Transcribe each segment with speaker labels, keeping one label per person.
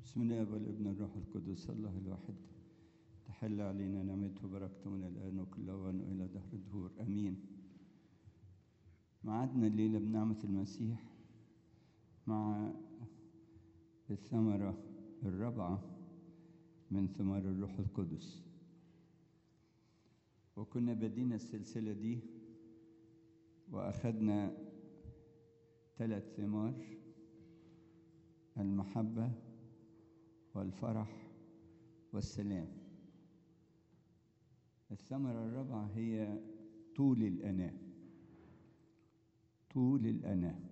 Speaker 1: بسم الله والابن الروح القدس الله الواحد تحل علينا نعمته وبركته من الآن وكل أوان وإلى دهر الدهور أمين معادنا الليلة بنعمة المسيح مع الثمرة الرابعة من ثمار الروح القدس وكنا بدينا السلسلة دي وأخذنا ثلاث ثمار المحبة والفرح والسلام الثمرة الرابعة هي طول الأناة طول الأناة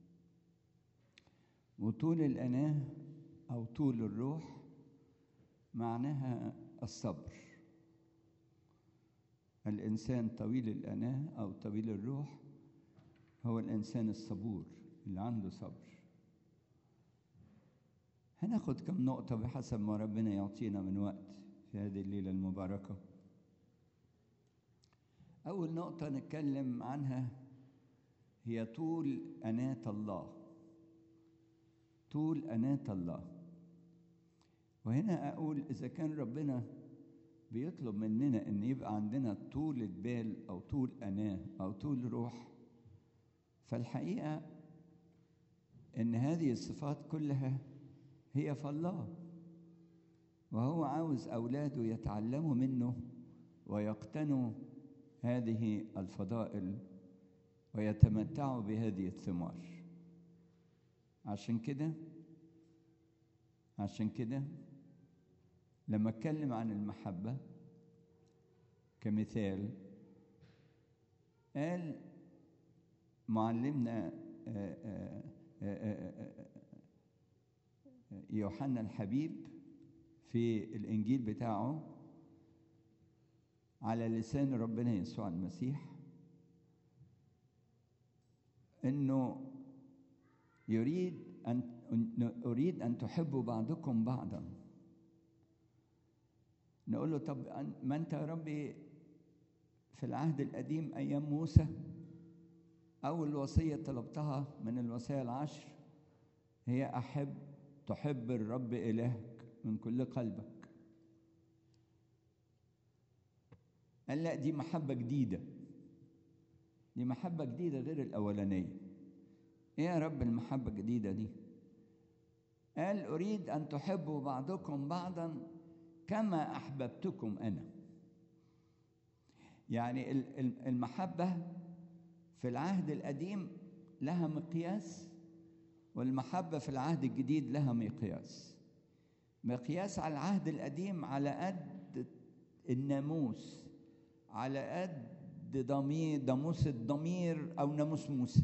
Speaker 1: وطول الأناة أو طول الروح معناها الصبر الإنسان طويل الأناة أو طويل الروح هو الإنسان الصبور اللي عنده صبر هناخد كم نقطة بحسب ما ربنا يعطينا من وقت في هذه الليلة المباركة أول نقطة نتكلم عنها هي طول أناة الله طول أناة الله وهنا أقول إذا كان ربنا بيطلب مننا إن يبقى عندنا طولة بال أو طول أناة أو طول روح فالحقيقة إن هذه الصفات كلها هي في الله وهو عاوز أولاده يتعلموا منه ويقتنوا هذه الفضائل ويتمتعوا بهذه الثمار عشان كده عشان كده لما اتكلم عن المحبة كمثال قال معلمنا آآ آآ يوحنا الحبيب في الإنجيل بتاعه على لسان ربنا يسوع المسيح إنه يريد أن أريد أن تحبوا بعضكم بعضا نقول له طب ما أنت يا ربي في العهد القديم أيام موسى أول وصية طلبتها من الوصايا العشر هي أحب تحب الرب إلهك من كل قلبك قال لا دي محبة جديدة دي محبة جديدة غير الأولانية إيه يا رب المحبة الجديدة دي قال أريد أن تحبوا بعضكم بعضا كما أحببتكم أنا يعني المحبة في العهد القديم لها مقياس والمحبة في العهد الجديد لها مقياس مقياس على العهد القديم على قد الناموس على قد ضمير ناموس الضمير أو ناموس موسى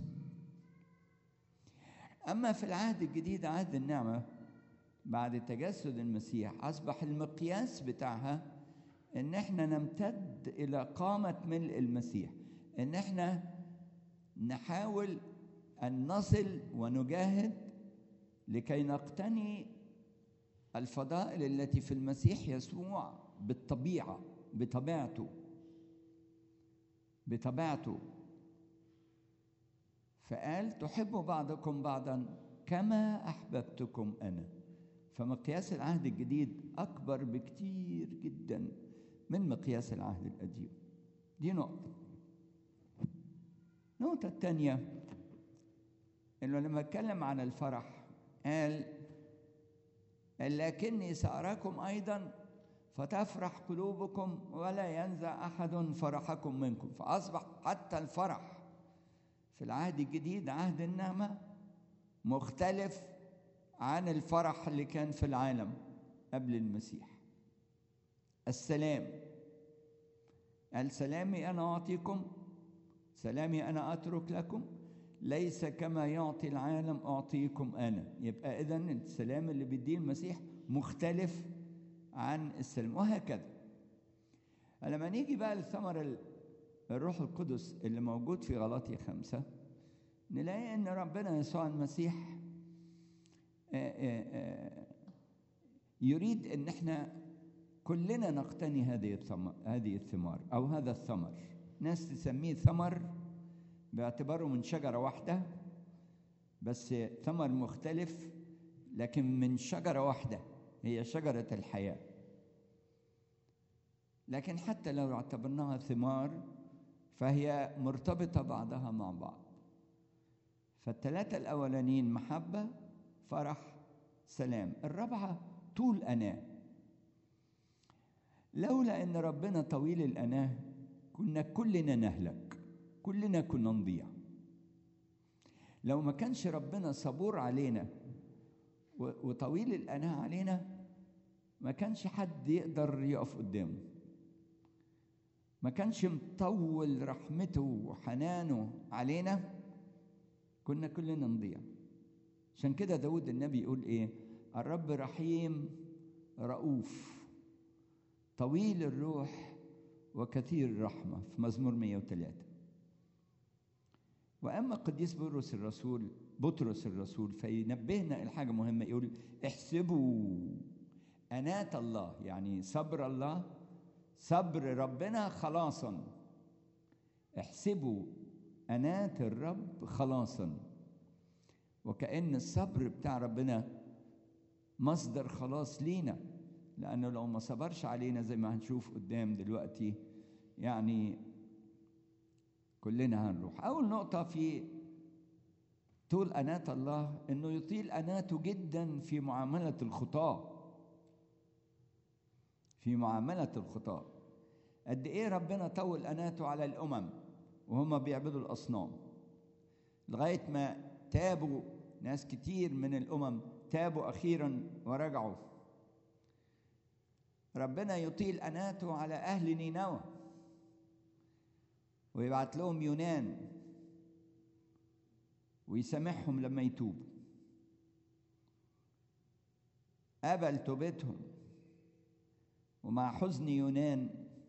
Speaker 1: أما في العهد الجديد عهد النعمة بعد تجسد المسيح أصبح المقياس بتاعها إن إحنا نمتد إلى قامة ملء المسيح إن إحنا نحاول أن نصل ونجاهد لكي نقتني الفضائل التي في المسيح يسوع بالطبيعة بطبيعته بطبيعته فقال تحبوا بعضكم بعضا كما أحببتكم أنا فمقياس العهد الجديد أكبر بكتير جدا من مقياس العهد القديم دي نقطة النقطة الثانية انه لما اتكلم عن الفرح قال لكني ساراكم ايضا فتفرح قلوبكم ولا ينزع احد فرحكم منكم فاصبح حتى الفرح في العهد الجديد عهد النعمه مختلف عن الفرح اللي كان في العالم قبل المسيح السلام قال سلامي انا اعطيكم سلامي انا اترك لكم ليس كما يعطي العالم أعطيكم أنا يبقى إذا السلام اللي بيديه المسيح مختلف عن السلام وهكذا لما نيجي بقى للثمر الروح القدس اللي موجود في غلاطي خمسة نلاقي أن ربنا يسوع المسيح يريد أن احنا كلنا نقتني هذه الثمار هذه الثمار أو هذا الثمر ناس تسميه ثمر باعتباره من شجرة واحدة بس ثمر مختلف لكن من شجرة واحدة هي شجرة الحياة لكن حتى لو اعتبرناها ثمار فهي مرتبطة بعضها مع بعض فالثلاثة الأولانيين محبة فرح سلام الرابعة طول أناه لولا ان ربنا طويل الاناه كنا كلنا نهلك كلنا كنا نضيع لو ما كانش ربنا صبور علينا وطويل الاناه علينا ما كانش حد يقدر يقف قدامه ما كانش مطول رحمته وحنانه علينا كنا كلنا نضيع عشان كده داود النبي يقول ايه الرب رحيم رؤوف طويل الروح وكثير الرحمة في مزمور 103 وأما قديس بطرس الرسول بطرس الرسول فينبهنا الحاجة مهمة يقول احسبوا أنات الله يعني صبر الله صبر ربنا خلاصا احسبوا أنات الرب خلاصا وكأن الصبر بتاع ربنا مصدر خلاص لينا لأنه لو ما صبرش علينا زي ما هنشوف قدام دلوقتي يعني كلنا هنروح أول نقطة في طول أناة الله إنه يطيل أناته جدا في معاملة الخطاة في معاملة الخطاة قد إيه ربنا طول أناته على الأمم وهم بيعبدوا الأصنام لغاية ما تابوا ناس كتير من الأمم تابوا أخيرا ورجعوا ربنا يطيل أناته على أهل نينوى ويبعت لهم يونان ويسامحهم لما يتوبوا قبل توبتهم ومع حزن يونان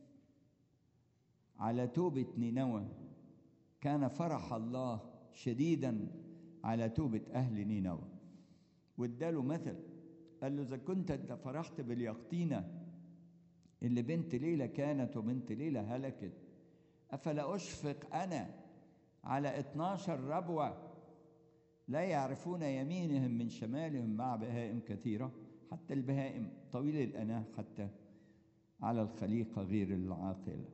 Speaker 1: على توبة نينوى كان فرح الله شديدا على توبة أهل نينوى واداله مثل قال له إذا كنت أنت فرحت باليقطينة اللي بنت ليلى كانت وبنت ليلى هلكت أفلا أشفق أنا على 12 ربوة لا يعرفون يمينهم من شمالهم مع بهائم كثيرة حتى البهائم طويل الأناه حتى على الخليقة غير العاقلة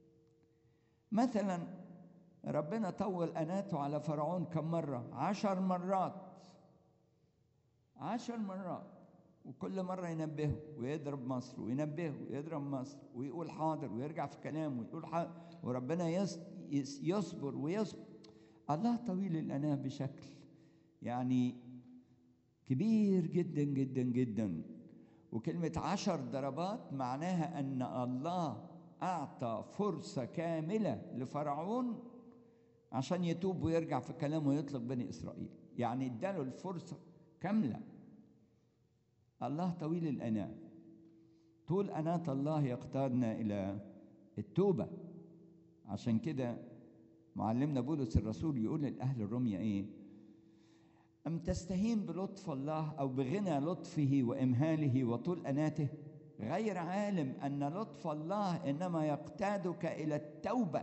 Speaker 1: مثلا ربنا طول أناته على فرعون كم مرة عشر مرات عشر مرات وكل مرة ينبهه ويضرب مصر وينبهه ويضرب مصر ويقول حاضر ويرجع في كلامه ويقول حاضر وربنا يص يصبر ويصبر الله طويل الأناة بشكل يعني كبير جدا جدا جدا وكلمة عشر ضربات معناها أن الله أعطى فرصة كاملة لفرعون عشان يتوب ويرجع في كلامه ويطلق بني إسرائيل يعني اداله الفرصة كاملة الله طويل الأناة طول أناة الله يقتادنا إلى التوبة عشان كده معلمنا بولس الرسول يقول للأهل الرمية إيه أم تستهين بلطف الله أو بغنى لطفه وإمهاله وطول أناته غير عالم أن لطف الله إنما يقتادك إلى التوبة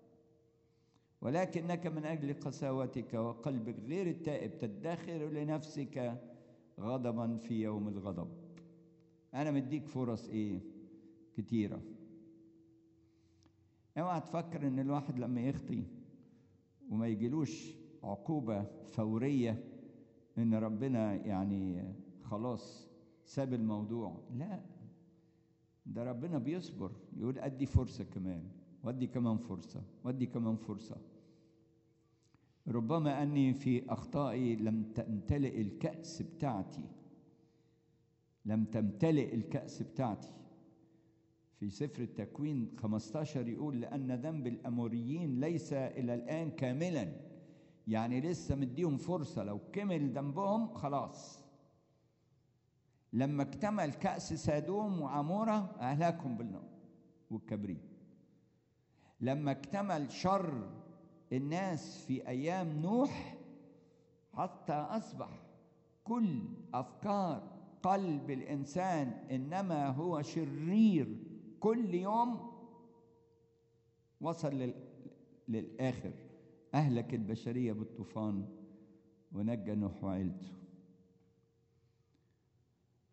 Speaker 1: ولكنك من أجل قساوتك وقلبك غير التائب تدخر لنفسك غضبا في يوم الغضب أنا مديك فرص إيه كتيرة اوعى تفكر ان الواحد لما يخطي وما يجيلوش عقوبة فورية ان ربنا يعني خلاص ساب الموضوع لا ده ربنا بيصبر يقول ادي فرصة كمان وادي كمان فرصة وادي كمان فرصة ربما اني في اخطائي لم تمتلئ الكأس بتاعتي لم تمتلئ الكأس بتاعتي في سفر التكوين 15 يقول لأن ذنب الأموريين ليس إلى الآن كاملا يعني لسه مديهم فرصة لو كمل ذنبهم خلاص لما اكتمل كأس سادوم وعمورة أهلكهم بالنار والكبريت لما اكتمل شر الناس في أيام نوح حتى أصبح كل أفكار قلب الإنسان إنما هو شرير كل يوم وصل لل... للآخر أهلك البشرية بالطوفان ونجى نوح وعيلته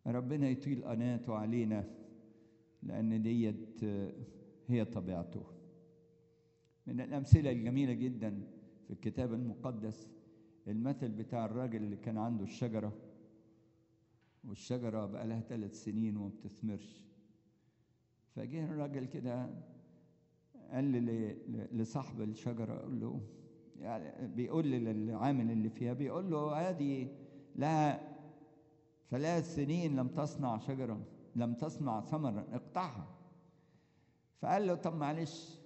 Speaker 1: ربنا يطيل أناته علينا لأن ديت هي طبيعته من الأمثلة الجميلة جدا في الكتاب المقدس المثل بتاع الراجل اللي كان عنده الشجرة والشجرة بقى لها ثلاث سنين وما بتثمرش فجه الراجل كده قال لي لصاحب الشجرة قال له يعني بيقول للعامل اللي فيها بيقول له هذه لها ثلاث سنين لم تصنع شجرة لم تصنع ثمرا اقطعها فقال له طب معلش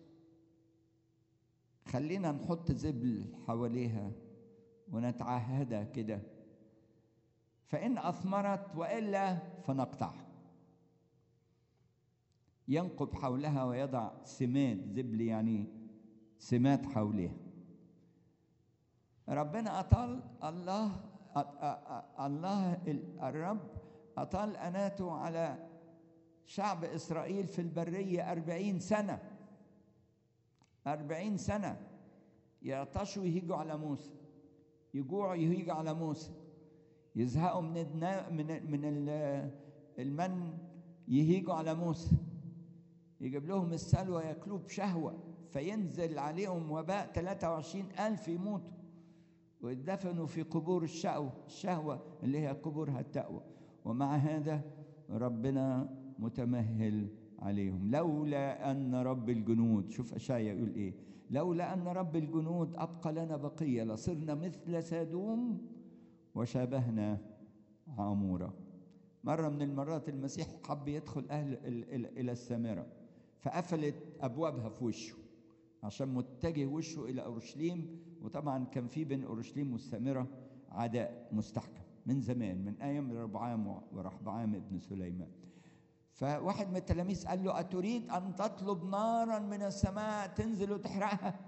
Speaker 1: خلينا نحط زبل حواليها ونتعهدها كده فإن أثمرت وإلا فنقطعها ينقب حولها ويضع سمات زبل يعني سمات حولها ربنا أطال الله الله الرب أطال أناته على شعب إسرائيل في البرية أربعين سنة أربعين سنة يعطشوا يهيجوا على موسى يجوعوا يهيجوا على موسى يزهقوا من الدنا من من المن يهيجوا على موسى يجيب لهم السلوى ياكلوه بشهوة فينزل عليهم وباء 23 ألف يموتوا ويدفنوا في قبور الشهوة الشهوة اللي هي قبورها التقوى ومع هذا ربنا متمهل عليهم لولا أن رب الجنود شوف أشعيا يقول إيه لولا أن رب الجنود أبقى لنا بقية لصرنا مثل سادوم وشابهنا عامورة مرة من المرات المسيح حب يدخل أهل إلى السامرة فقفلت أبوابها في وشه عشان متجه وشه إلى أورشليم وطبعا كان في بين أورشليم والسامرة عداء مستحكم من زمان من أيام ربعام ورحبعام ابن سليمان فواحد من التلاميذ قال له أتريد أن تطلب نارا من السماء تنزل وتحرقها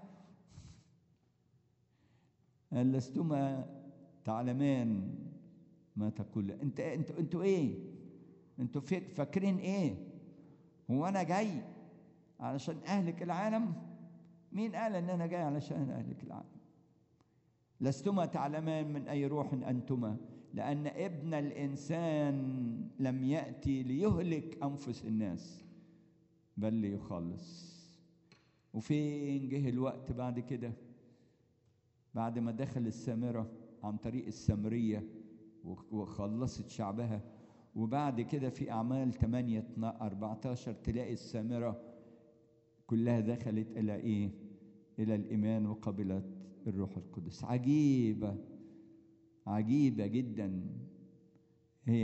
Speaker 1: قال لستما تعلمان ما تقول انت انتوا انتوا ايه انتوا فاكرين ايه هو انا جاي علشان اهلك العالم مين قال ان انا جاي علشان اهلك العالم لستما تعلمان من اي روح انتما لان ابن الانسان لم ياتي ليهلك انفس الناس بل ليخلص وفين جه الوقت بعد كده بعد ما دخل السامره عن طريق السامريه وخلصت شعبها وبعد كده في أعمال 8 14 تلاقي السامرة كلها دخلت إلى إيه؟ إلى الإيمان وقبلت الروح القدس عجيبة عجيبة جدا هي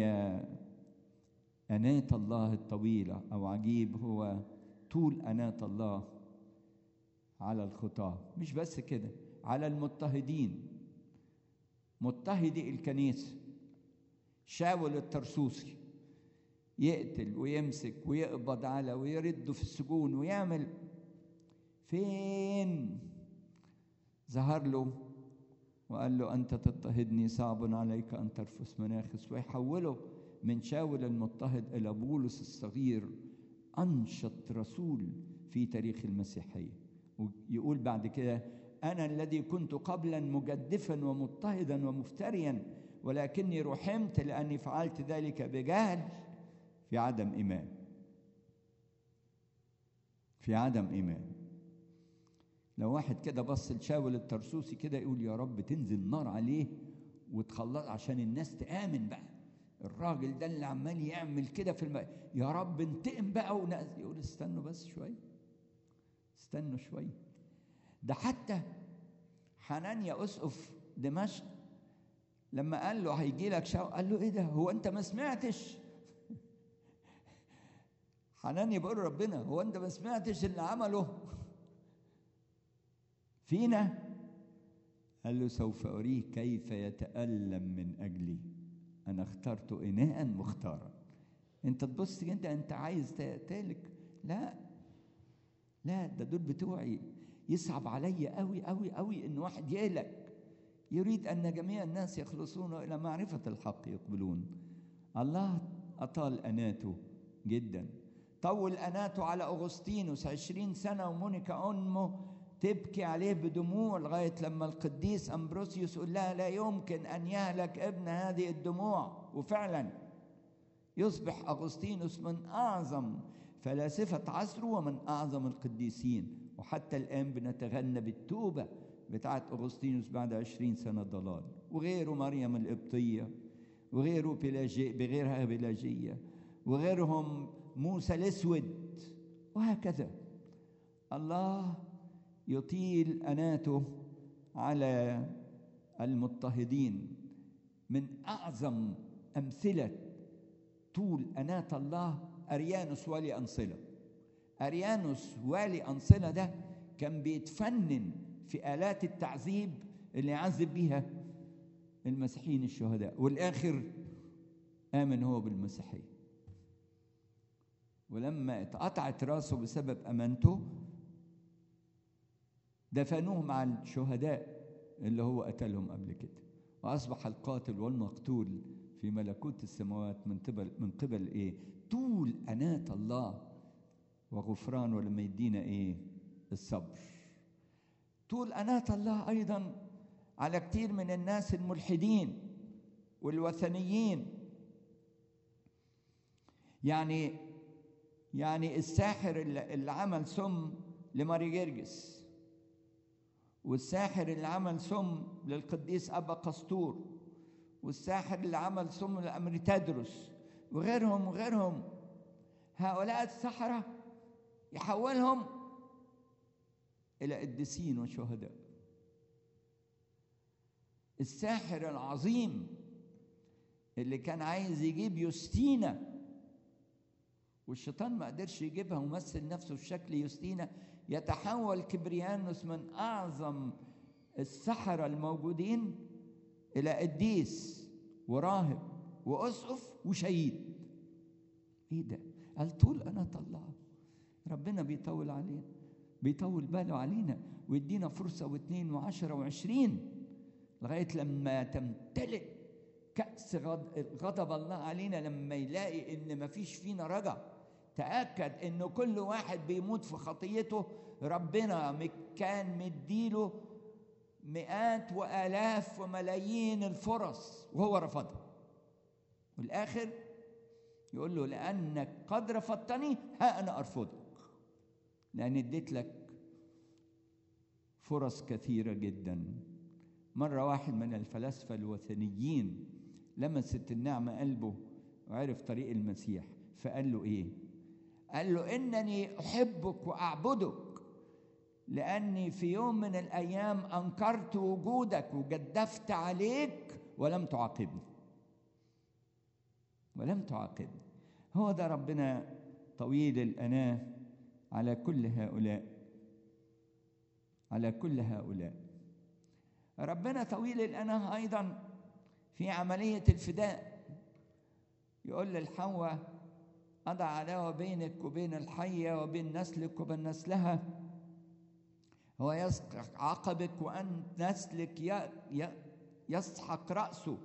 Speaker 1: أناة الله الطويلة أو عجيب هو طول أناة الله على الخطاة مش بس كده على المضطهدين مضطهدي الكنيسة شاول الترسوسي يقتل ويمسك ويقبض على ويرده في السجون ويعمل فين ظهر له وقال له أنت تضطهدني صعب عليك أن ترفس مناخس ويحوله من شاول المضطهد إلى بولس الصغير أنشط رسول في تاريخ المسيحية ويقول بعد كده أنا الذي كنت قبلا مجدفا ومضطهدا ومفتريا ولكني رحمت لأني فعلت ذلك بجهل في عدم إيمان في عدم إيمان لو واحد كده بص لشاول الترسوسي كده يقول يا رب تنزل نار عليه وتخلص عشان الناس تآمن بقى الراجل ده اللي عمال يعمل كده في الم... يا رب انتقم بقى وناس يقول استنوا بس شوية استنوا شوية ده حتى حنانيا أسقف دمشق لما قال له هيجي لك شاو قال له ايه ده هو انت ما سمعتش حنانيا بيقول ربنا هو انت ما سمعتش اللي عمله فينا قال له سوف أريك كيف يتألم من أجلي أنا اخترت إناء مختارا أنت تبص أنت أنت عايز تالك لا لا ده دول بتوعي يصعب عليا قوي قوي قوي إن واحد يهلك يريد أن جميع الناس يخلصون إلى معرفة الحق يقبلون الله أطال أناته جدا طول أناته على أغسطينوس عشرين سنة ومونيكا أمه تبكي عليه بدموع لغاية لما القديس أمبروسيوس يقول لها لا يمكن أن يهلك ابن هذه الدموع وفعلا يصبح أغسطينوس من أعظم فلاسفة عصره ومن أعظم القديسين وحتى الآن بنتغنى بالتوبة بتاعت أغسطينوس بعد عشرين سنة ضلال وغيره مريم القبطية وغيره بلاجي بغيرها بلاجية وغيرهم موسى الأسود وهكذا الله يطيل أناته على المضطهدين من أعظم أمثلة طول أناة الله أريانوس والي أنصلة أريانوس والي أنصلة ده كان بيتفنن في آلات التعذيب اللي يعذب بيها المسيحيين الشهداء والآخر آمن هو بالمسيحية ولما اتقطعت راسه بسبب أمانته دفنوه مع الشهداء اللي هو قتلهم قبل كده وأصبح القاتل والمقتول في ملكوت السماوات من قبل من قبل إيه؟ طول أناة الله وغفرانه لما يدينا إيه؟ الصبر طول أناة الله أيضا على كتير من الناس الملحدين والوثنيين يعني يعني الساحر اللي, اللي عمل سم لماري جرجس والساحر اللي عمل سم للقديس أبا قسطور والساحر اللي عمل سم لأمريتادروس وغيرهم وغيرهم هؤلاء السحرة يحولهم إلى قديسين وشهداء الساحر العظيم اللي كان عايز يجيب يوستينا والشيطان ما قدرش يجيبها ومثل نفسه في شكل يوستينا يتحول كبريانوس من أعظم السحرة الموجودين إلى قديس وراهب وأسقف وشهيد إيه ده؟ قال طول أنا الله ربنا بيطول علينا بيطول باله علينا ويدينا فرصة واثنين وعشرة وعشرين لغاية لما تمتلئ كأس غضب الله علينا لما يلاقي إن مفيش فينا رجع تأكد إن كل واحد بيموت في خطيته ربنا كان مديله مئات وآلاف وملايين الفرص وهو رفضها والآخر يقول له لأنك قد رفضتني ها أنا أرفضك لأن اديت لك فرص كثيرة جدا مرة واحد من الفلاسفة الوثنيين لمست النعمة قلبه وعرف طريق المسيح فقال له إيه؟ قال له إنني أحبك وأعبدك لأني في يوم من الأيام أنكرت وجودك وجدفت عليك ولم تعاقبني ولم تعاقبني هو ده ربنا طويل الأناة على كل هؤلاء على كل هؤلاء ربنا طويل الأناة أيضا في عملية الفداء يقول للحواء أضع عداوة بينك وبين الحية وبين نسلك وبين نسلها هو يسحق عقبك وأن نسلك يسحق رأسه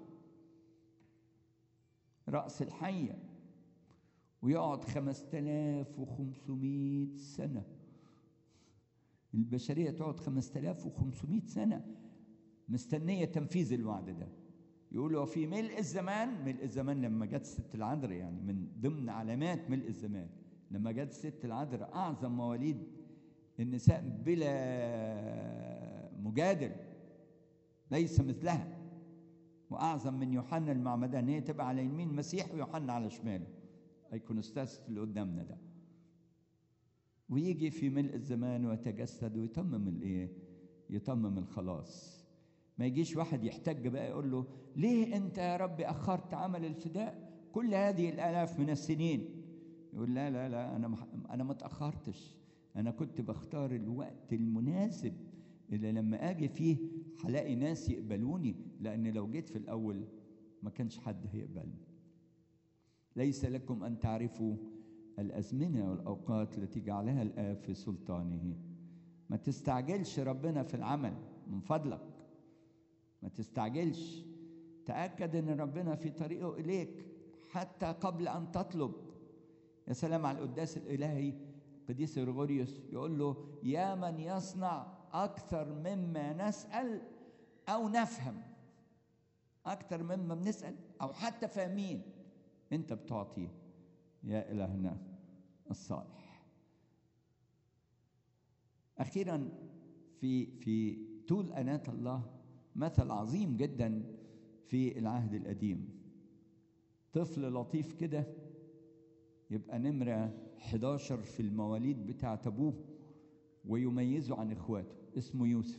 Speaker 1: رأس الحية ويقعد خمسة آلاف وخمسمائة سنة البشرية تقعد خمسة آلاف وخمسمائة سنة مستنية تنفيذ الوعد ده يقولوا في ملء الزمان ملء الزمان لما جت الست العذراء يعني من ضمن علامات ملء الزمان لما جت الست العذراء أعظم مواليد النساء بلا مجادل ليس مثلها واعظم من يوحنا المعمدان هي تبقى على يمين المسيح ويوحنا على شماله ايكونوستاس اللي قدامنا ده ويجي في ملء الزمان ويتجسد ويتمم الايه يتمم الخلاص ما يجيش واحد يحتج بقى يقول له ليه انت يا رب اخرت عمل الفداء كل هذه الالاف من السنين يقول لا لا لا انا انا ما اتاخرتش انا كنت بختار الوقت المناسب اللي لما اجي فيه هلاقي ناس يقبلوني لان لو جيت في الاول ما كانش حد هيقبلني ليس لكم ان تعرفوا الازمنه والاوقات التي جعلها الاب في سلطانه ما تستعجلش ربنا في العمل من فضلك ما تستعجلش تاكد ان ربنا في طريقه اليك حتى قبل ان تطلب يا سلام على القداس الالهي قديس غريغوريوس يقول له يا من يصنع أكثر مما نسأل أو نفهم أكثر مما بنسأل أو حتى فاهمين انت بتعطي يا الهنا الصالح اخيرا في في طول اناه الله مثل عظيم جدا في العهد القديم طفل لطيف كده يبقى نمرة 11 في المواليد بتاعة أبوه ويميزه عن إخواته اسمه يوسف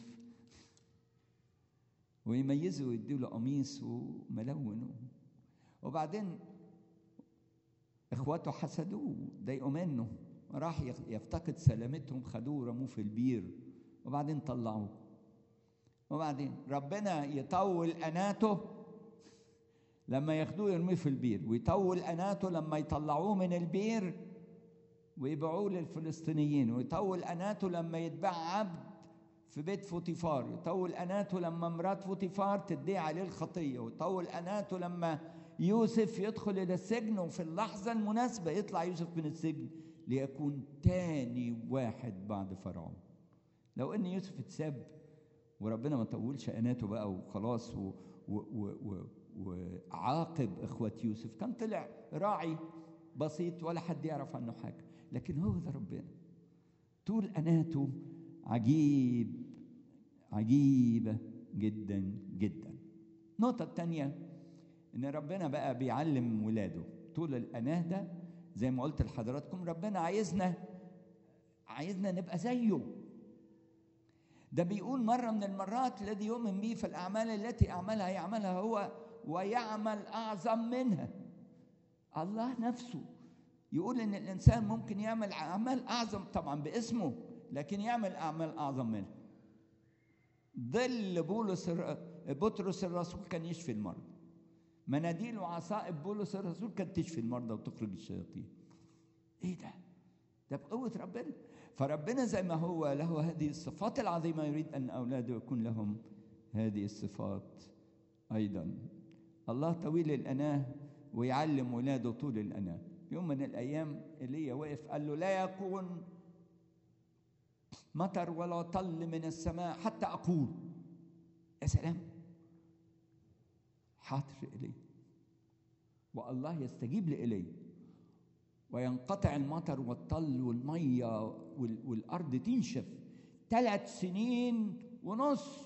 Speaker 1: ويميزه ويديله قميص وملون وبعدين إخواته حسدوه ضايقوا منه راح يفتقد سلامتهم خدوه رموه في البير وبعدين طلعوه وبعدين ربنا يطول أناته لما ياخدوه يرميه في البير ويطول أناته لما يطلعوه من البير ويبيعوه للفلسطينيين ويطول أناته لما يتباع عبد في بيت فوتيفار يطول أناته لما مرات فوتيفار تدعي عليه الخطية ويطول أناته لما يوسف يدخل إلى السجن وفي اللحظة المناسبة يطلع يوسف من السجن ليكون تاني واحد بعد فرعون لو ان يوسف اتساب وربنا ما طولش اناته بقى وخلاص و و و و وعاقب اخوة يوسف كان طلع راعي بسيط ولا حد يعرف عنه حاجة لكن هو ده ربنا طول اناته عجيب عجيبة جدا جدا النقطة الثانية ان ربنا بقى بيعلم ولاده طول الاناه ده زي ما قلت لحضراتكم ربنا عايزنا عايزنا نبقى زيه ده بيقول مرة من المرات الذي يؤمن بي في الأعمال التي أعملها يعملها هو ويعمل أعظم منها الله نفسه يقول إن الإنسان ممكن يعمل أعمال أعظم طبعا باسمه لكن يعمل أعمال أعظم منها ظل بولس بطرس الرسول كان يشفي المرضى مناديل وعصائب بولس الرسول كانت تشفي المرضى وتخرج الشياطين ايه ده ده بقوة ربنا فربنا زي ما هو له هذه الصفات العظيمة يريد أن أولاده يكون لهم هذه الصفات أيضا الله طويل الأناة ويعلم ولاده طول الأناة يوم من الأيام إيليا وقف قال له لا يكون مطر ولا طل من السماء حتى أقول يا سلام حاضر إليه والله يستجيب لإليه وينقطع المطر والطل والمية والأرض تنشف ثلاث سنين ونص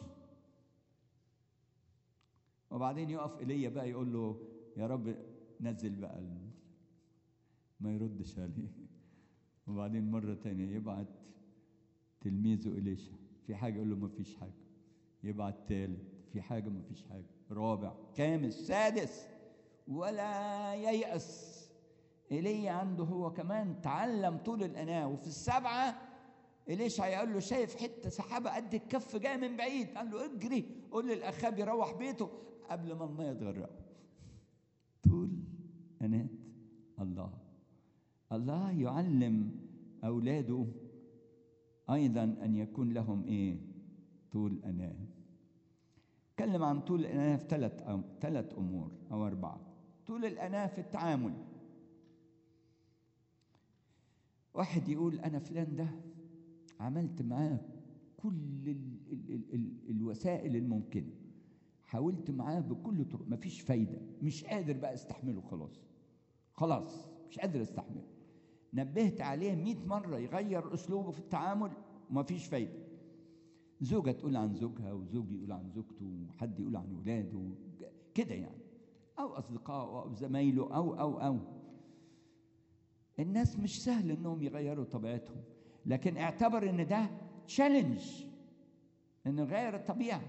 Speaker 1: وبعدين يقف إيليا بقى يقول له يا رب نزل بقى ما يردش عليه وبعدين مرة تانية يبعت تلميذه إليشا في حاجة يقول له ما فيش حاجة يبعت تالت في حاجة ما فيش حاجة رابع خامس سادس ولا ييأس ايليا عنده هو كمان تعلم طول الاناه وفي السبعه إليش هيقول له شايف حته سحابه قد الكف جايه من بعيد قال له اجري قول للاخاب يروح بيته قبل ما الميه تغرقه طول اناه الله الله يعلم اولاده ايضا ان يكون لهم ايه طول اناه اتكلم عن طول الاناه في ثلاث ثلاث امور او اربعه طول الاناه في التعامل واحد يقول انا فلان ده عملت معاه كل ال ال ال ال الوسائل الممكنه حاولت معاه بكل طرق مفيش فايده مش قادر بقى استحمله خلاص خلاص مش قادر استحمله نبهت عليه مئة مرة يغير أسلوبه في التعامل ومفيش فايدة زوجة تقول عن زوجها وزوج يقول عن زوجته وحد يقول عن ولاده كده يعني أو أصدقائه أو زمايله أو أو أو الناس مش سهل انهم يغيروا طبيعتهم لكن اعتبر ان ده تشالنج انه يغير الطبيعه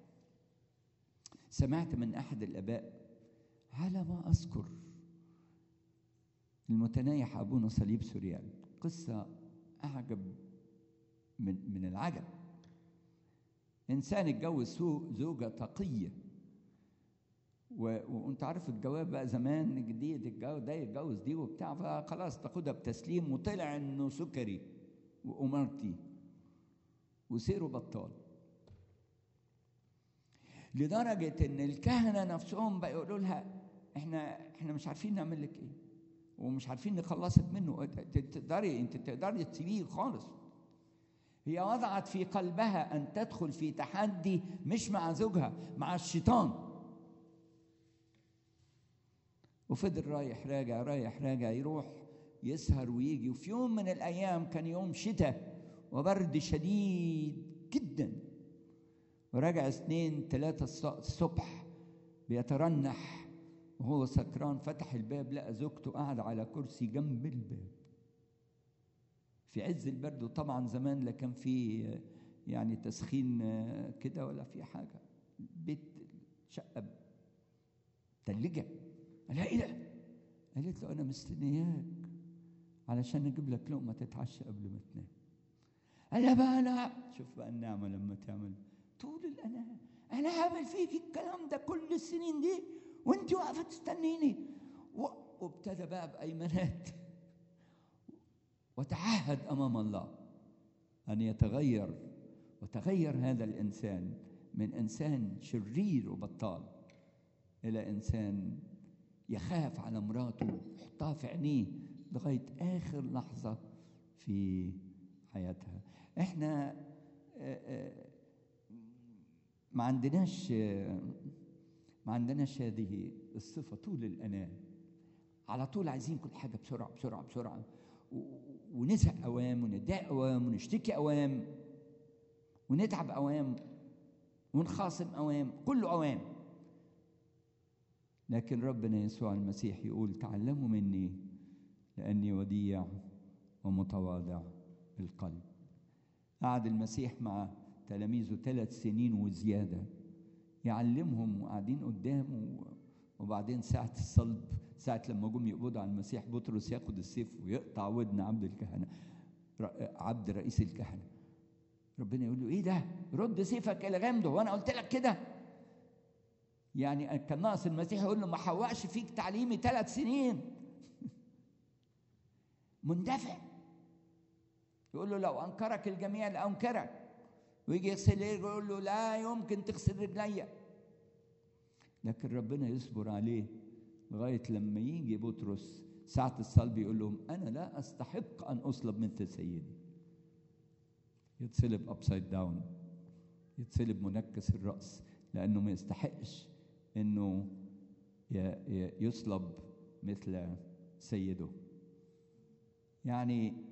Speaker 1: سمعت من احد الاباء على ما اذكر المتنايح ابونا صليب سوريان قصه اعجب من من العجب انسان اتجوز زوجه تقيه و... وانت عارف الجواب بقى زمان جديد الجو ده يتجوز دي وبتاع فخلاص تاخدها بتسليم وطلع انه سكري وامارتي وسيره بطال لدرجة ان الكهنة نفسهم بقى يقولوا لها احنا احنا مش عارفين نعمل لك ايه ومش عارفين نخلصك منه تقدري انت تقدري تسيبيه خالص هي وضعت في قلبها ان تدخل في تحدي مش مع زوجها مع الشيطان وفضل رايح راجع رايح راجع يروح يسهر ويجي وفي يوم من الأيام كان يوم شتاء وبرد شديد جدا ورجع اثنين ثلاثة الصبح بيترنح وهو سكران فتح الباب لقى زوجته قاعدة على كرسي جنب الباب في عز البرد وطبعا زمان لا كان في يعني تسخين كده ولا في حاجة بيت شقة تلجة قال لها ايه ده؟ قالت له انا مستنياك علشان اجيب لك لقمة تتعشى قبل ما تنام قال لها بقى انا شوف بقى النعمة لما تعمل طول الأناة أنا هعمل فيك الكلام ده كل السنين دي وأنت واقفة تستنيني وابتدى بقى بأيمانات وتعهد أمام الله أن يتغير وتغير هذا الإنسان من إنسان شرير وبطال إلى إنسان يخاف على مراته يحطها في عينيه لغاية آخر لحظة في حياتها إحنا ما عندناش ما عندناش هذه الصفة طول الأناة على طول عايزين كل حاجة بسرعة بسرعة بسرعة ونزهق أوام ونتضايق أوام ونشتكي أوام ونتعب أوام ونخاصم أوام كله أوام لكن ربنا يسوع المسيح يقول تعلموا مني لأني وديع ومتواضع القلب قعد المسيح مع تلاميذه ثلاث سنين وزيادة يعلمهم وقاعدين قدامه وبعدين ساعة الصلب ساعة لما جم يقبضوا على المسيح بطرس ياخد السيف ويقطع ودن عبد الكهنة عبد رئيس الكهنة ربنا يقول له ايه ده رد سيفك الى غمده وانا قلت لك كده يعني كان ناقص المسيح يقول له ما حوقش فيك تعليمي ثلاث سنين مندفع يقول له لو انكرك الجميع لانكرك ويجي يغسل يقول له لا يمكن تغسل رجليا لكن ربنا يصبر عليه لغايه لما يجي بطرس ساعة الصلب يقول لهم أنا لا أستحق أن أصلب مثل سيدي يتصلب أبسايد داون يتصلب منكس الرأس لأنه ما يستحقش أنه يصلب مثل سيده يعني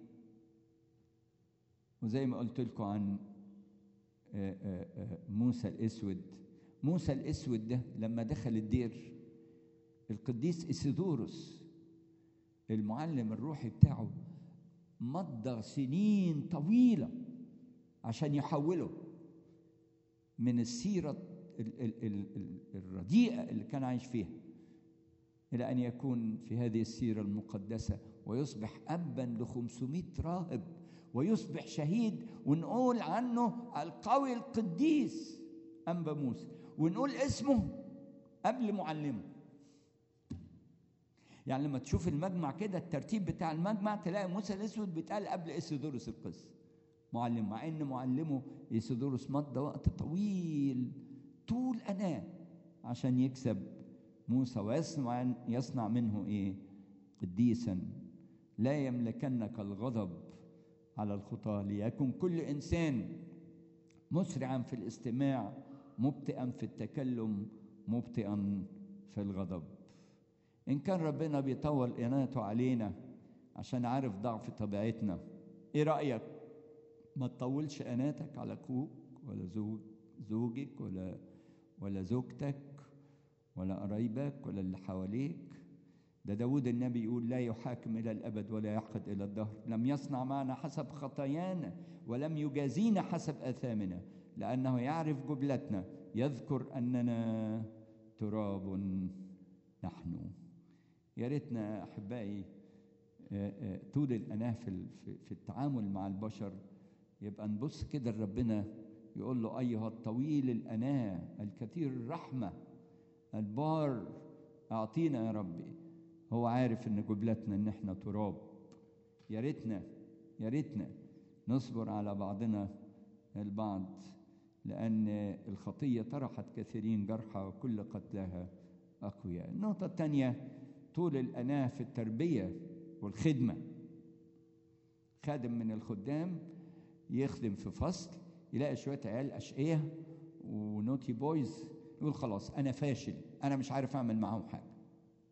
Speaker 1: وزي ما قلت لكم عن موسى الاسود موسى الاسود ده لما دخل الدير القديس اسيدوروس المعلم الروحي بتاعه مضى سنين طويله عشان يحوله من السيره الرديئه اللي كان عايش فيها الى ان يكون في هذه السيره المقدسه ويصبح ابا ل 500 راهب ويصبح شهيد ونقول عنه القوي القديس أنبا موسى ونقول اسمه قبل معلمه يعني لما تشوف المجمع كده الترتيب بتاع المجمع تلاقي موسى الاسود بيتقال قبل اسيدوروس القس معلم مع ان معلمه اسيدوروس مضى وقت طويل طول اناه عشان يكسب موسى ويصنع يصنع منه ايه قديسا لا يملكنك الغضب على الخطاة ليكن كل إنسان مسرعا في الاستماع مبطئا في التكلم مبطئا في الغضب إن كان ربنا بيطول إناته علينا عشان عارف ضعف طبيعتنا إيه رأيك ما تطولش إناتك على أخوك ولا زوج زوجك ولا ولا زوجتك ولا قرايبك ولا اللي حواليك ده داود النبي يقول لا يحاكم إلى الأبد ولا يحقد إلى الدهر لم يصنع معنا حسب خطايانا ولم يجازينا حسب آثامنا لأنه يعرف جبلتنا يذكر أننا تراب نحن يا ريتنا أحبائي طول الأناة في في التعامل مع البشر يبقى نبص كده لربنا يقول له أيها الطويل الأناة الكثير الرحمة البار أعطينا يا ربي هو عارف ان جبلتنا ان احنا تراب يا ريتنا يا ريتنا نصبر على بعضنا البعض لان الخطيه طرحت كثيرين جرحى وكل قتلاها اقوياء النقطه الثانيه طول الاناه في التربيه والخدمه خادم من الخدام يخدم في فصل يلاقي شويه عيال اشقيه ونوتي بويز يقول خلاص انا فاشل انا مش عارف اعمل معاهم حاجه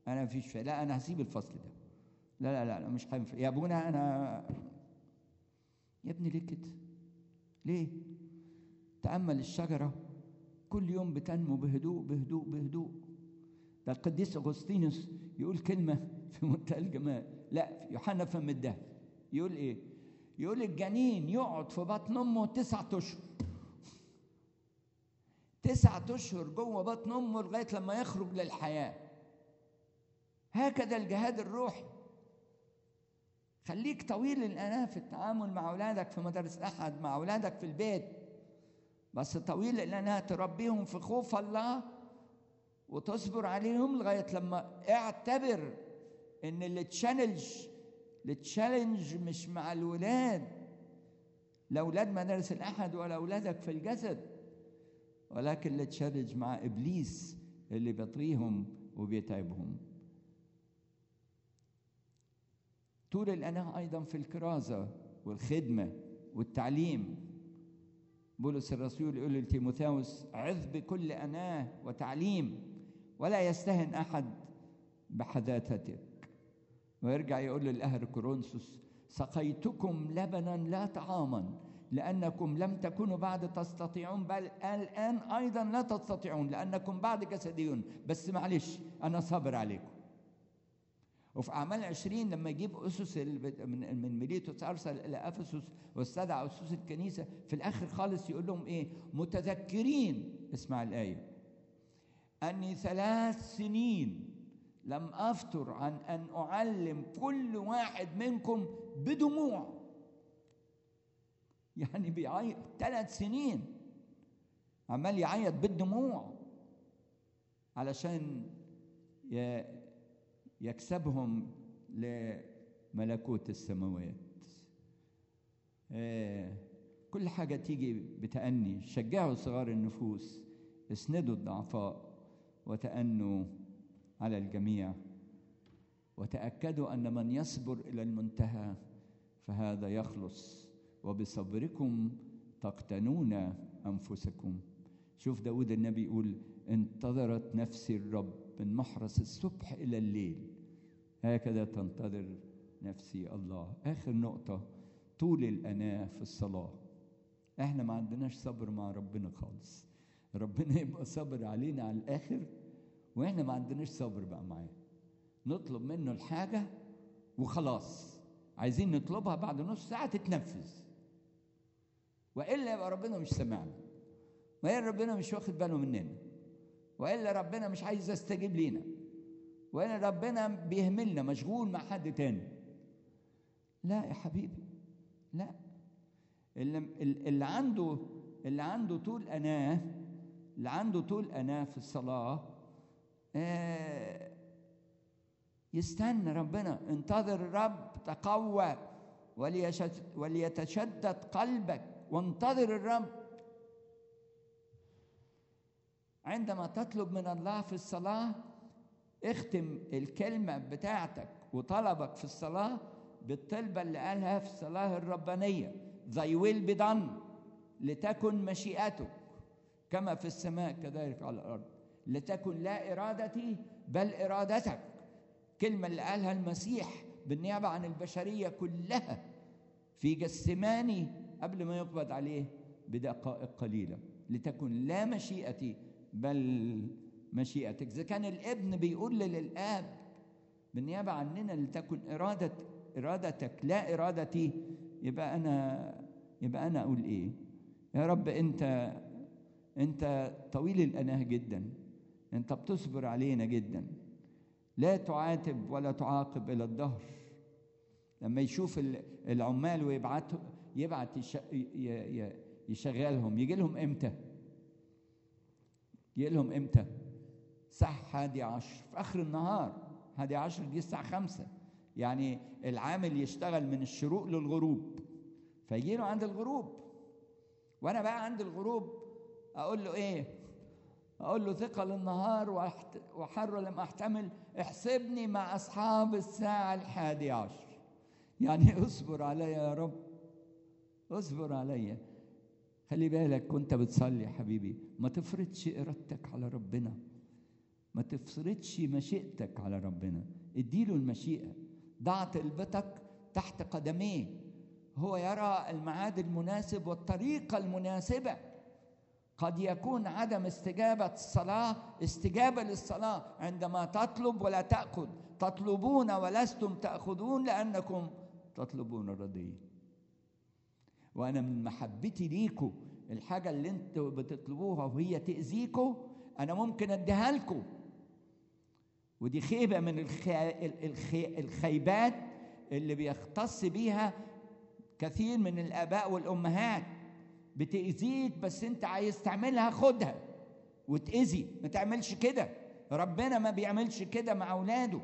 Speaker 1: انا مفيش فايده لا انا هسيب الفصل ده لا لا لا, لا مش هينفع يا ابونا انا يا ابني ليه كده ليه تامل الشجره كل يوم بتنمو بهدوء بهدوء بهدوء ده القديس اغسطينوس يقول كلمه في منتهى الجمال لا يوحنا فم الدهب يقول ايه يقول الجنين يقعد في بطن امه تسعة اشهر تسعة اشهر جوه بطن امه لغايه لما يخرج للحياه هكذا الجهاد الروحي خليك طويل الاناه في التعامل مع اولادك في مدارس احد مع اولادك في البيت بس طويل الاناه تربيهم في خوف الله وتصبر عليهم لغايه لما اعتبر ان اللي تشالنج التشالنج مش مع الولاد لا اولاد مدارس الاحد ولا اولادك في الجسد ولكن التشالنج مع ابليس اللي بيطريهم وبيتعبهم طول الاناه ايضا في الكرازه والخدمه والتعليم بولس الرسول يقول لتيموثاوس عظ بكل اناه وتعليم ولا يستهن احد بحداثتك ويرجع يقول للأهل كورنثوس سقيتكم لبنا لا طعاما لأنكم لم تكونوا بعد تستطيعون بل الآن أيضا لا تستطيعون لأنكم بعد جسديون بس معلش أنا صابر عليكم وفي أعمال عشرين لما يجيب أسس من من ميليتوس أرسل إلى أفسس واستدعى أسس الكنيسة في الآخر خالص يقول لهم إيه متذكرين اسمع الآية أني ثلاث سنين لم أفتر عن أن أعلم كل واحد منكم بدموع يعني بيعيط ثلاث سنين عمال يعيط بالدموع علشان يكسبهم لملكوت السماوات كل حاجة تيجي بتأني شجعوا صغار النفوس اسندوا الضعفاء وتأنوا على الجميع وتأكدوا أن من يصبر إلى المنتهى فهذا يخلص وبصبركم تقتنون أنفسكم شوف داود النبي يقول انتظرت نفسي الرب من محرس الصبح إلى الليل هكذا تنتظر نفسي الله آخر نقطة طول الأناة في الصلاة احنا ما عندناش صبر مع ربنا خالص ربنا يبقى صبر علينا على الآخر واحنا ما عندناش صبر بقى معاه نطلب منه الحاجة وخلاص عايزين نطلبها بعد نص ساعة تتنفذ وإلا يبقى ربنا مش سامعنا وإلا ربنا مش واخد باله مننا وإلا ربنا مش عايز يستجيب لينا وإلا ربنا بيهملنا مشغول مع حد تاني لا يا حبيبي لا اللي, اللي عنده اللي عنده طول أناه اللي عنده طول أناه في الصلاة آه يستنى ربنا انتظر الرب تقوى وليتشدد قلبك وانتظر الرب عندما تطلب من الله في الصلاة اختم الكلمة بتاعتك وطلبك في الصلاة بالطلبة اللي قالها في الصلاة الربانية Thy will be done لتكن مشيئتك كما في السماء كذلك على الأرض لتكن لا إرادتي بل إرادتك كلمة اللي قالها المسيح بالنيابة عن البشرية كلها في جسماني قبل ما يقبض عليه بدقائق قليلة لتكن لا مشيئتي بل مشيئتك إذا كان الابن بيقول للآب بالنيابة عننا لتكن إرادة إرادتك لا إرادتي يبقى أنا يبقى أنا أقول إيه؟ يا رب أنت أنت طويل الأناه جدا أنت بتصبر علينا جدا لا تعاتب ولا تعاقب إلى الدهر لما يشوف العمال ويبعت يبعت يشغلهم يجي لهم امتى؟ يجي لهم امتى؟ الساعة حادي عشر في آخر النهار حادي عشر دي الساعة خمسة يعني العامل يشتغل من الشروق للغروب فيجي له عند الغروب وأنا بقى عند الغروب أقول له إيه؟ أقول له ثقل النهار وحر لم أحتمل احسبني مع أصحاب الساعة الحادي عشر يعني اصبر عليا يا رب اصبر عليا خلي بالك كنت بتصلي يا حبيبي ما تفرضش إرادتك على ربنا ما تفرضش مشيئتك على ربنا اديله المشيئة ضع طلبتك تحت قدميه هو يرى الميعاد المناسب والطريقة المناسبة قد يكون عدم استجابة الصلاة استجابة للصلاة عندما تطلب ولا تأخذ تطلبون ولستم تأخذون لأنكم تطلبون الرضي وأنا من محبتي ليكم الحاجة اللي انتوا بتطلبوها وهي تأذيكم أنا ممكن أديها لكم ودي خيبة من الخي... الخي... الخيبات اللي بيختص بيها كثير من الآباء والأمهات بتأذيك بس أنت عايز تعملها خدها وتأذي ما تعملش كده ربنا ما بيعملش كده مع أولاده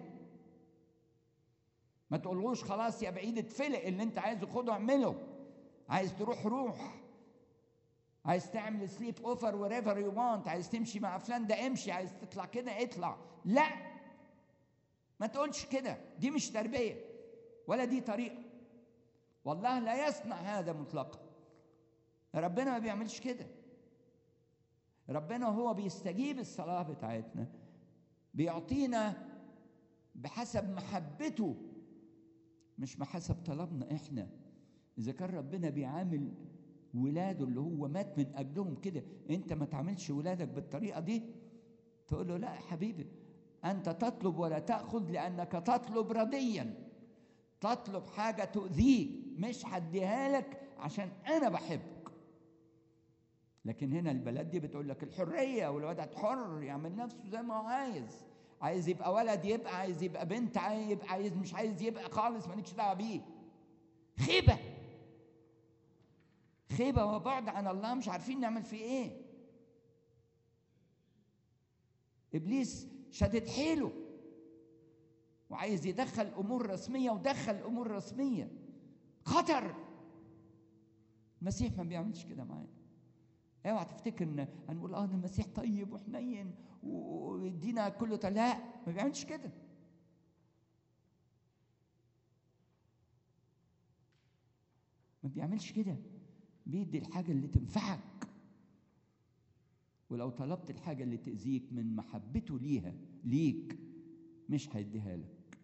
Speaker 1: ما تقولوش خلاص يا بعيد اتفلق اللي أنت عايزه خده اعمله عايز تروح روح عايز تعمل سليب اوفر وريفر يو وانت عايز تمشي مع فلان ده امشي عايز تطلع كده اطلع لا ما تقولش كده دي مش تربيه ولا دي طريقه والله لا يصنع هذا مطلقا ربنا ما بيعملش كده ربنا هو بيستجيب الصلاه بتاعتنا بيعطينا بحسب محبته مش بحسب طلبنا احنا اذا كان ربنا بيعامل ولاده اللي هو مات من اجلهم كده انت ما تعملش ولادك بالطريقه دي تقول له لا يا حبيبي انت تطلب ولا تاخذ لانك تطلب رضيا تطلب حاجه تؤذيك مش هديها لك عشان انا بحبك لكن هنا البلد دي بتقول لك الحريه والولد حر يعمل نفسه زي ما هو عايز عايز يبقى ولد يبقى عايز يبقى بنت عايز يبقى عايز مش عايز يبقى خالص مالكش دعوه بيه خيبه خيبه وبعد عن الله مش عارفين نعمل فيه ايه ابليس شدد حيله وعايز يدخل امور رسميه ودخل امور رسميه خطر المسيح ما بيعملش كده معانا اوعى تفتكر ان هنقول اه المسيح طيب وحنين ويدينا كله لا ما بيعملش كده ما بيعملش كده بيدي الحاجة اللي تنفعك ولو طلبت الحاجة اللي تأذيك من محبته ليها ليك مش هيديها لك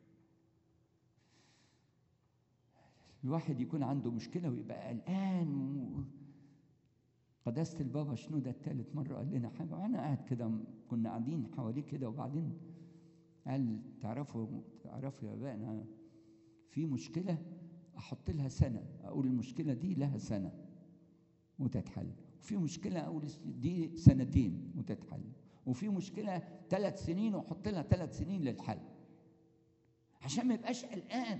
Speaker 1: الواحد يكون عنده مشكلة ويبقى قلقان و... قداسة البابا شنودة الثالث مرة قال لنا حاجة وأنا قاعد كده كنا قاعدين حواليه كده وبعدين قال تعرفوا تعرفوا يا بقى في مشكلة أحط لها سنة أقول المشكلة دي لها سنة وتتحل وفي مشكلة أقول دي سنتين وتتحل وفي مشكلة ثلاث سنين وأحط لها ثلاث سنين للحل عشان ما يبقاش قلقان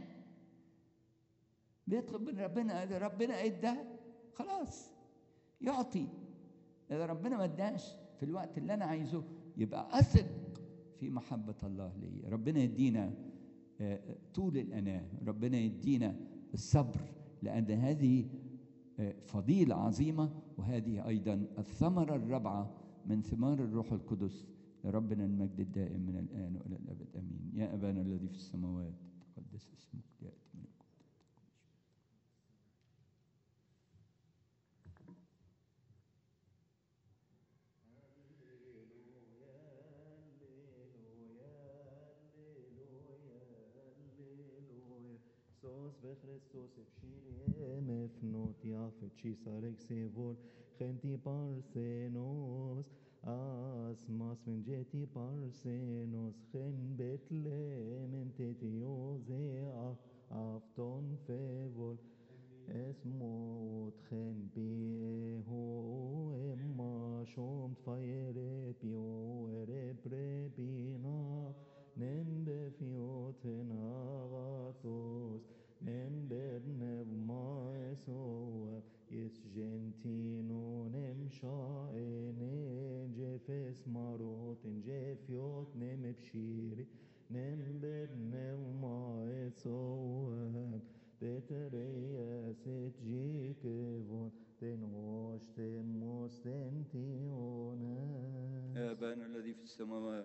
Speaker 1: بيطلب من ربنا إذا ربنا ادى خلاص يعطي إذا ربنا ما اداش في الوقت اللي أنا عايزه يبقى أثق في محبة الله لي ربنا يدينا طول الأناة ربنا يدينا الصبر لأن هذه فضيلة عظيمة وهذه أيضا الثمرة الرابعة من ثمار الروح القدس لربنا المجد الدائم من الآن وإلى الأبد آمين يا أبانا الذي في السماوات تقدس اسمك يأتي ملكوتك
Speaker 2: Sos ve Christos epshirie mefnot yafet shisarek sevor chenti parsenos as mas menjeti parsenos chen betlem tetiose afton fevol اسموت خن بيهو اما شوم تفاير بيو ربربينا نم بفيوت ناغاتوس نم برنب ما سوى يس جنتينو نم شائن جفس ماروت جفيوت نم بشيري نم برنب ما سوى بترياس تجيك فون تنوش تموس تنتيونا
Speaker 1: يا أبانا الذي في السماوات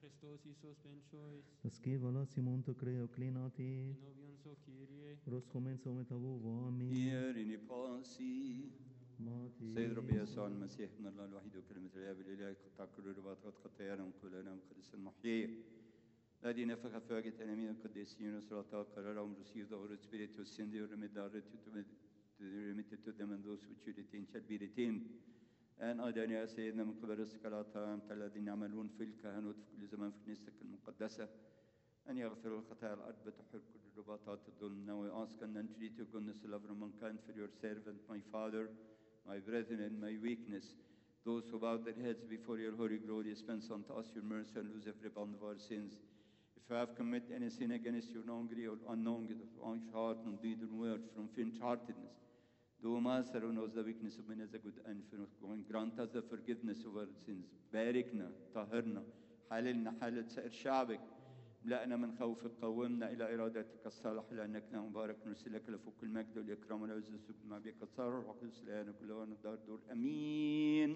Speaker 3: Christos Iisus benchois,
Speaker 2: Schiva Simon to creo clinati,
Speaker 3: novion so Kyrie,
Speaker 2: Roscomen somet avuvo ami,
Speaker 1: إيريني باسي
Speaker 2: Mati,
Speaker 1: سيد ربي يسوع المسيح ابن الله الوحيد وكلمة الآب الإله قطع كل رباط قد قطعنا من كلنا من قدس المحيي الذي نفخ فاقة أنامين القديسين وصلاة قرار أمر سير ظهور سبيريتو سيندي ورمدارة رمتتو دمندوس وشيرتين شربيرتين أن أداني يا سيدنا من قبل الصلاة أنت الذين يعملون في الكهنوت في كل زمان في كنيستك المقدسة أن يغفر الخطايا الأرض بتحر كل الرباطات الظلم Now I ask and entreat your goodness, love, and mankind for your servant, my father, my brethren, and my weakness. Those who bow their heads before your holy glory, dispense unto us your mercy and lose every bond of our sins. If I have committed any sin against you, knowingly or unknowingly, of heart and deed and word, from faint-heartedness, do Master who knows the weakness of men as a good and and grant us the forgiveness of our sins. باركنا طهرنا حللنا حالة سائر شعبك ملأنا من خوفك قومنا إلى إرادتك الصالح لأنك نعم مبارك نرسلك لفوق المجد والإكرام والعز والسكن مع بك الصار والروح القدس الآن كل وان الدار دور أمين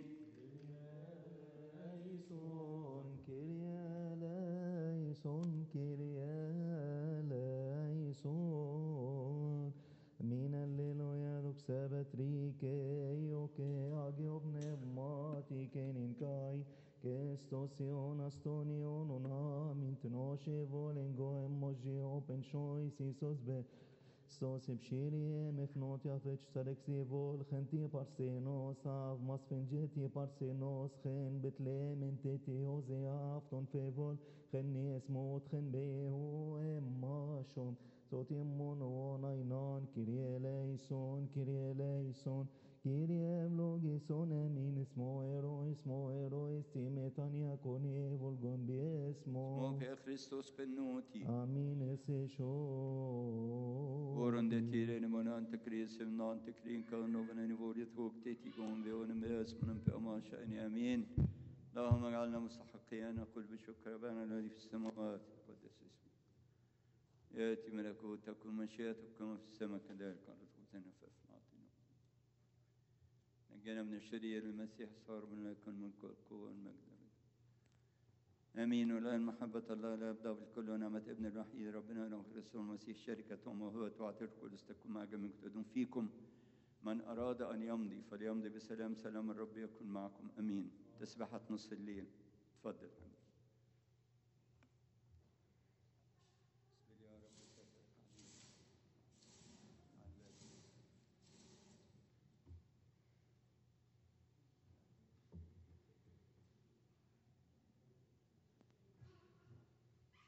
Speaker 2: Eleison, Kyrie eleison, Kyrie eleison. Min alleluia duxebet rike, ioke agio pneumati kenin kai, Kestosion astonion unamin tnoshe volengo emoji open choice isos be Sos ebshirie mefnot yafet shtarek sivol khenti parsenos av masfengeti parsenos chen betlemen teti oze afton fevol chen esmot chen behu emmashon Sot yemmon onainan kirie eleison kirie eleison kirie vlogison emin ismo ero ismo ero estimetania koni volgon biesmo
Speaker 1: موفي خريستوس بنوتي
Speaker 2: Amin ese show.
Speaker 1: Våren det tiden man inte kriser, man inte krinkar någon en vård tåg det igång vi och med oss من في أماشا آمين اللهم اجعلنا مستحقين نقول بشكر أبانا الذي في السماوات قدس اسمك يأتي ملكوتك ومشيئتك كما في السماء كذلك على خبزنا فأفنعتنا نجينا من الشرير المسيح صار من لك الملك والقوة والمجد امين والان محبه الله لا يبدا بالكل ونعمه ابن الوحيد ربنا له كريستوس المسيح شركه وموهبه وعطيتكم ولستكن مع جميع تدوم فيكم من اراد ان يمضي فليمضي بسلام سلام الرب يكن معكم امين تسبحه نص الليل تفضل